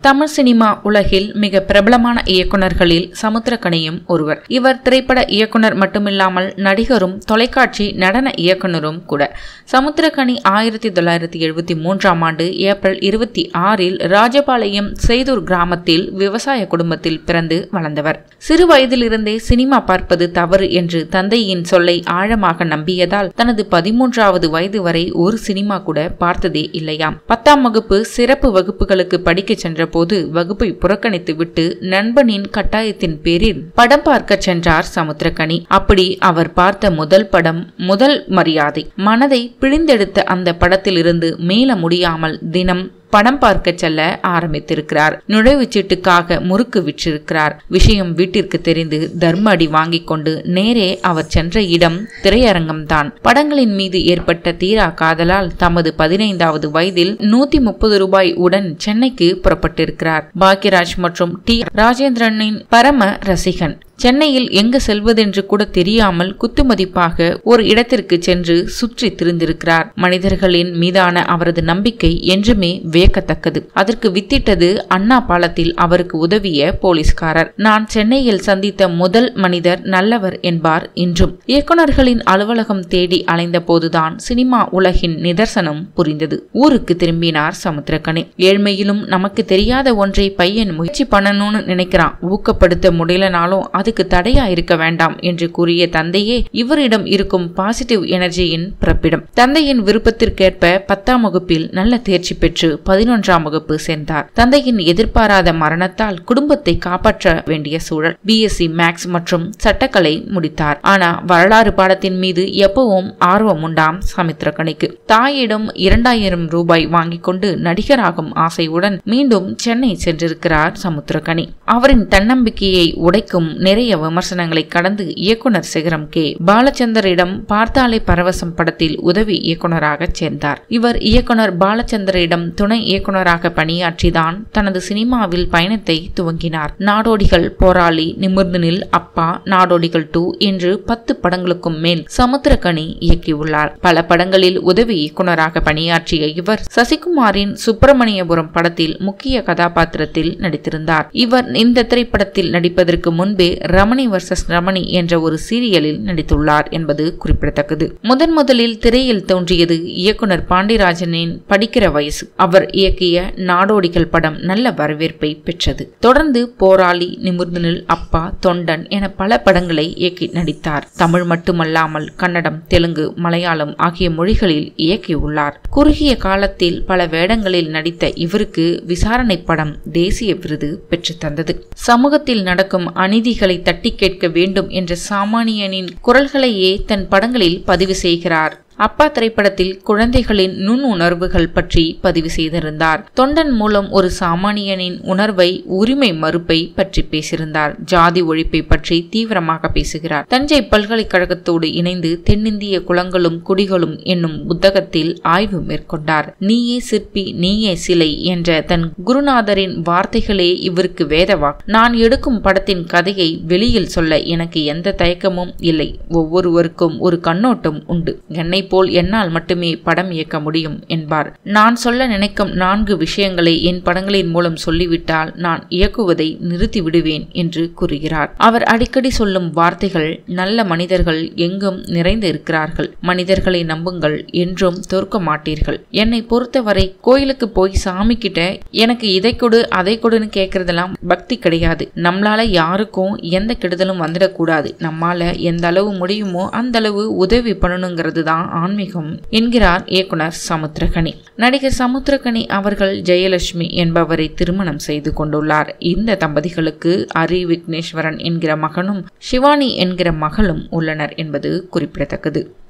Tamil cinema உலகில் மிக பிரபலமான இயக்குனர்களில் சமுத்திரக்கனியும் ஒருவர் இவர் திரைப்பட இயக்குனர் மட்டுமில்லாமல் நடிகரும் தொலைக்காட்சி நடன இயக்குனரும் கூட சமுத்திரக்கனி ஆயிரத்தி தொள்ளாயிரத்தி எழுபத்தி மூன்றாம் ஆண்டு ஏப்ரல் இருபத்தி ஆறில் ராஜபாளையம் செய்தூர் கிராமத்தில் விவசாய குடும்பத்தில் பிறந்து வளர்ந்தவர் சிறு வயதிலிருந்தே சினிமா பார்ப்பது தவறு என்று தந்தையின் சொல்லை ஆழமாக நம்பியதால் தனது பதிமூன்றாவது வயது வரை ஒரு சினிமா கூட பார்த்ததே இல்லையாம் பத்தாம் வகுப்பு சிறப்பு வகுப்புகளுக்கு படிக்க சென்றபோது வகுப்பை புறக்கணித்து விட்டு நண்பனின் கட்டாயத்தின் பேரில் படம் பார்க்க சென்றார் சமுத்திரக்கனி அப்படி அவர் பார்த்த முதல் படம் முதல் மரியாதை மனதை பிழிந்தெடுத்த அந்த படத்திலிருந்து மீள முடியாமல் தினம் படம் பார்க்க செல்ல ஆரம்பித்திருக்கிறார் நுழைவுச்சீட்டுக்காக முறுக்கு விற்றிருக்கிறார் விஷயம் வீட்டிற்கு தெரிந்து தர்ம அடி வாங்கிக் கொண்டு நேரே அவர் சென்ற இடம் திரையரங்கம்தான் படங்களின் மீது ஏற்பட்ட தீரா காதலால் தமது பதினைந்தாவது வயதில் நூத்தி முப்பது ரூபாய் உடன் சென்னைக்கு புறப்பட்டிருக்கிறார் பாக்யராஜ் மற்றும் டி ராஜேந்திரனின் பரம ரசிகன் சென்னையில் எங்கு செல்வதென்று கூட தெரியாமல் குத்துமதிப்பாக ஒரு இடத்திற்கு சென்று சுற்றி திரிந்திருக்கிறார் மனிதர்களின் மீதான அவரது நம்பிக்கை என்றுமே வியக்கத்தக்கது அதற்கு வித்திட்டது அண்ணா பாலத்தில் அவருக்கு உதவிய போலீஸ்காரர் நான் சென்னையில் சந்தித்த முதல் மனிதர் நல்லவர் என்பார் இன்றும் இயக்குநர்களின் அலுவலகம் தேடி அலைந்த போதுதான் சினிமா உலகின் நிதர்சனம் புரிந்தது ஊருக்கு திரும்பினார் சமுத்திரக்கனி ஏழ்மையிலும் நமக்கு தெரியாத ஒன்றை பையன் முயற்சி பண்ணணும்னு நினைக்கிறான் ஊக்கப்படுத்த முடியலனாலும் அதுக்கு தடையா இருக்க வேண்டாம் என்று கூறிய தந்தையே இவரிடம் இருக்கும் பாசிட்டிவ் எனர்ஜியின் பிறப்பிடம் தந்தையின் விருப்பத்திற்கேற்ப பத்தாம் வகுப்பில் நல்ல தேர்ச்சி பெற்று பதினொன்றாம் வகுப்பு சேர்ந்தார் தந்தையின் எதிர்பாராத மரணத்தால் குடும்பத்தை காப்பாற்ற வேண்டிய சூழல் பிஎஸ்சி மேக்ஸ் மற்றும் சட்டக்கலை முடித்தார் ஆனா வரலாறு பாடத்தின் மீது எப்பவும் ஆர்வம் உண்டாம் சமுத்திரக்கணிக்கு தாயிடம் இரண்டாயிரம் ரூபாய் வாங்கிக் கொண்டு நடிகராகும் ஆசையுடன் மீண்டும் சென்னை சென்றிருக்கிறார் சமுத்திரக்கனி அவரின் தன்னம்பிக்கையை உடைக்கும் நிறைய விமர்சனங்களை கடந்து இயக்குனர் சிகரம் கே பாலச்சந்தரிடம் பார்த்தாலே பரவசம் படத்தில் உதவி இயக்குனராக சேர்ந்தார் இவர் இயக்குனர் பாலச்சந்தரிடம் துணை இயக்குனராக பணியாற்றிதான் தனது சினிமாவில் பயணத்தை துவங்கினார் நாடோடிகள் போராளி நிமிர்ந்து நில் அப்பா நாடோடிகள் டூ என்று பத்து படங்களுக்கும் மேல் சமுத்திரகனி இயக்கியுள்ளார் பல படங்களில் உதவி இயக்குனராக பணியாற்றிய இவர் சசிகுமாரின் சுப்பிரமணியபுரம் படத்தில் முக்கிய கதாபாத்திரத்தில் நடித்திருந்தார் இவர் இந்த திரைப்படத்தில் நடிப்பதற்கு முன்பே ரமணி வர்சஸ் ரமணி என்ற ஒரு சீரியலில் நடித்துள்ளார் என்பது குறிப்பிடத்தக்கது முதன் முதலில் திரையில் தோன்றியது இயக்குனர் பாண்டியராஜனின் படிக்கிற வயசு அவர் இயக்கிய நாடோடிகள் படம் நல்ல வரவேற்பை பெற்றது தொடர்ந்து போராளி நிமிர்ந்து நில் அப்பா தொண்டன் என பல படங்களை இயக்கி நடித்தார் தமிழ் மட்டுமல்லாமல் கன்னடம் தெலுங்கு மலையாளம் ஆகிய மொழிகளில் இயக்கியுள்ளார் குறுகிய காலத்தில் பல வேடங்களில் நடித்த இவருக்கு விசாரணை படம் தேசிய விருது பெற்று தந்தது சமூகத்தில் நடக்கும் அநீதிகளை தட்டி கேட்க வேண்டும் என்ற சாமானியனின் குரல்களையே தன் படங்களில் பதிவு செய்கிறார் அப்பா திரைப்படத்தில் குழந்தைகளின் நுண் உணர்வுகள் பற்றி பதிவு செய்திருந்தார் தொண்டன் மூலம் ஒரு சாமானியனின் உணர்வை உரிமை மறுப்பை பற்றி பேசியிருந்தார் ஜாதி ஒழிப்பை பற்றி தீவிரமாக பேசுகிறார் தஞ்சை பல்கலைக்கழகத்தோடு இணைந்து தென்னிந்திய குளங்களும் குடிகளும் என்னும் புத்தகத்தில் ஆய்வு மேற்கொண்டார் நீயே சிற்பி நீயே சிலை என்ற தன் குருநாதரின் வார்த்தைகளே இவருக்கு வேதவா நான் எடுக்கும் படத்தின் கதையை வெளியில் சொல்ல எனக்கு எந்த தயக்கமும் இல்லை ஒவ்வொருவருக்கும் ஒரு கண்ணோட்டம் உண்டு என்னை போல் என்னால் மட்டுமே படம் இயக்க முடியும் என்பார் நான் சொல்ல நினைக்கும் நான்கு விஷயங்களை என் படங்களின் மூலம் சொல்லிவிட்டால் நான் இயக்குவதை நிறுத்தி விடுவேன் என்று கூறுகிறார் அவர் அடிக்கடி சொல்லும் வார்த்தைகள் நல்ல மனிதர்கள் எங்கும் நிறைந்து இருக்கிறார்கள் மனிதர்களை நம்புங்கள் என்றும் தோற்க மாட்டீர்கள் என்னை பொறுத்தவரை கோயிலுக்கு போய் சாமி கிட்ட எனக்கு இதை கொடு அதை கொடுன்னு கேட்கறதெல்லாம் பக்தி கிடையாது நம்மளால யாருக்கும் எந்த கெடுதலும் வந்துடக்கூடாது நம்மால எந்த அளவு முடியுமோ அந்த அளவு உதவி பண்ணணுங்கிறது தான் ஆன்மீகம் என்கிறார் இயக்குனர் சமுத்திரகனி நடிகர் சமுத்திரகனி அவர்கள் ஜெயலட்சுமி என்பவரை திருமணம் செய்து கொண்டுள்ளார் இந்த தம்பதிகளுக்கு அரி விக்னேஸ்வரன் என்கிற மகனும் சிவானி என்கிற மகளும் உள்ளனர் என்பது குறிப்பிடத்தக்கது